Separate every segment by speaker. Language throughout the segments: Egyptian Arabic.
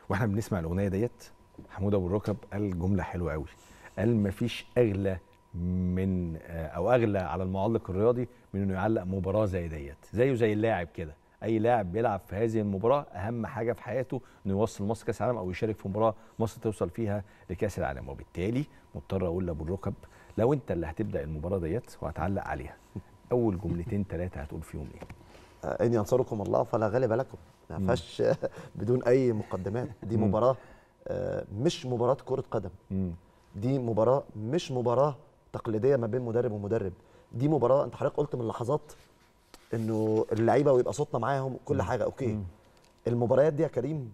Speaker 1: واحنا بنسمع الاغنيه ديت محمود ابو الركب قال جمله حلوه قوي قال مفيش اغلى من آه، او اغلى على المعلق الرياضي من انه يعلق مباراه زي ديت زيه زي اللاعب كده اي لاعب بيلعب في هذه المباراه اهم حاجه في حياته انه يوصل مصر كاس العالم او يشارك في مباراه مصر توصل فيها لكاس العالم وبالتالي مضطر اقول لابو الركب لو انت اللي هتبدا المباراه ديت وهتعلق عليها اول جملتين ثلاثه هتقول فيهم ايه
Speaker 2: آه، ان ينصركم الله فلا غالب لكم ما فيهاش بدون اي مقدمات دي
Speaker 1: مم.
Speaker 2: مباراه آه، مش مباراه كره قدم
Speaker 1: مم.
Speaker 2: دي مباراه مش مباراه تقليديه ما بين مدرب ومدرب دي مباراه انت حضرتك قلت من لحظات انه اللعيبه ويبقى صوتنا معاهم كل حاجه اوكي
Speaker 1: مم.
Speaker 2: المباريات دي يا كريم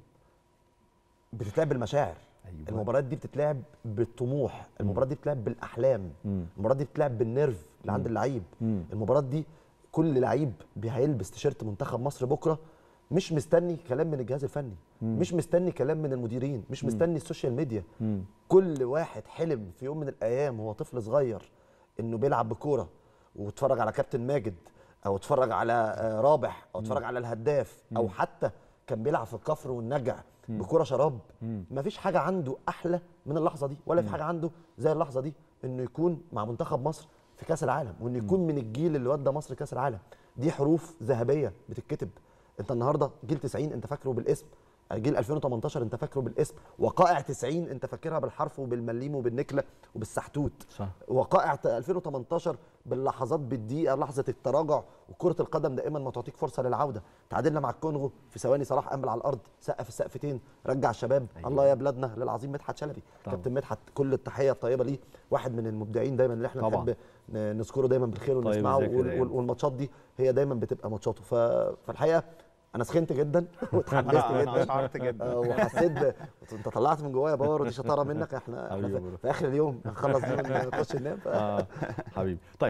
Speaker 2: بتتلعب بالمشاعر
Speaker 1: أيوة.
Speaker 2: المباريات دي بتتلعب بالطموح المباريات دي بتتلعب بالاحلام
Speaker 1: مم.
Speaker 2: المباريات دي بتتلعب بالنيرف اللي عند اللعيب
Speaker 1: مم.
Speaker 2: المباراه دي كل لعيب بي- هيلبس تيشيرت منتخب مصر بكره مش مستني كلام من الجهاز الفني
Speaker 1: مم.
Speaker 2: مش مستني كلام من المديرين مش مستني السوشيال ميديا
Speaker 1: مم.
Speaker 2: كل واحد حلم في يوم من الايام وهو طفل صغير انه بيلعب بكوره واتفرج على كابتن ماجد او اتفرج على آه، رابح او اتفرج على الهداف او حتى كان بيلعب في الكفر والنجع بكوره شراب مفيش حاجه عنده احلى من اللحظه دي ولا في حاجه عنده زي اللحظه دي انه يكون مع منتخب مصر في كاس العالم وانه يكون من الجيل اللي ودى مصر كاس العالم دي حروف ذهبيه بتتكتب انت النهارده جيل 90 انت فاكره بالاسم جيل 2018 انت فاكره بالاسم وقائع 90 انت فاكرها بالحرف وبالمليم وبالنكله وبالسحتوت
Speaker 1: صح.
Speaker 2: وقائع 2018 باللحظات بالدقيقه لحظه التراجع وكره القدم دائما ما تعطيك فرصه للعوده تعادلنا مع الكونغو في ثواني صلاح قامل على الارض سقف السقفتين رجع الشباب
Speaker 1: أيوة.
Speaker 2: أيوة. الله يا بلادنا للعظيم مدحت شلبي
Speaker 1: طبعا.
Speaker 2: كابتن مدحت كل التحيه الطيبه ليه واحد من المبدعين دايما اللي احنا
Speaker 1: طبعا.
Speaker 2: نحب ن- نذكره دايما بالخير
Speaker 1: طيب
Speaker 2: ونسمعه
Speaker 1: الذكر
Speaker 2: وال-
Speaker 1: دايما.
Speaker 2: وال- والماتشات دي هي دايما بتبقى ماتشاته ف... فالحقيقه انا سخنت جدا واتحمست
Speaker 3: انا
Speaker 2: جدا
Speaker 3: اشعرت جدا
Speaker 2: آه، وحسيت ب... انت طلعت من جوايا باور ودي شطاره منك احنا,
Speaker 1: حبيبي
Speaker 2: احنا
Speaker 1: يا
Speaker 2: في...
Speaker 1: برو.
Speaker 2: في اخر اليوم نخلص دي ونخش ننام ف...
Speaker 1: آه حبيبي طيب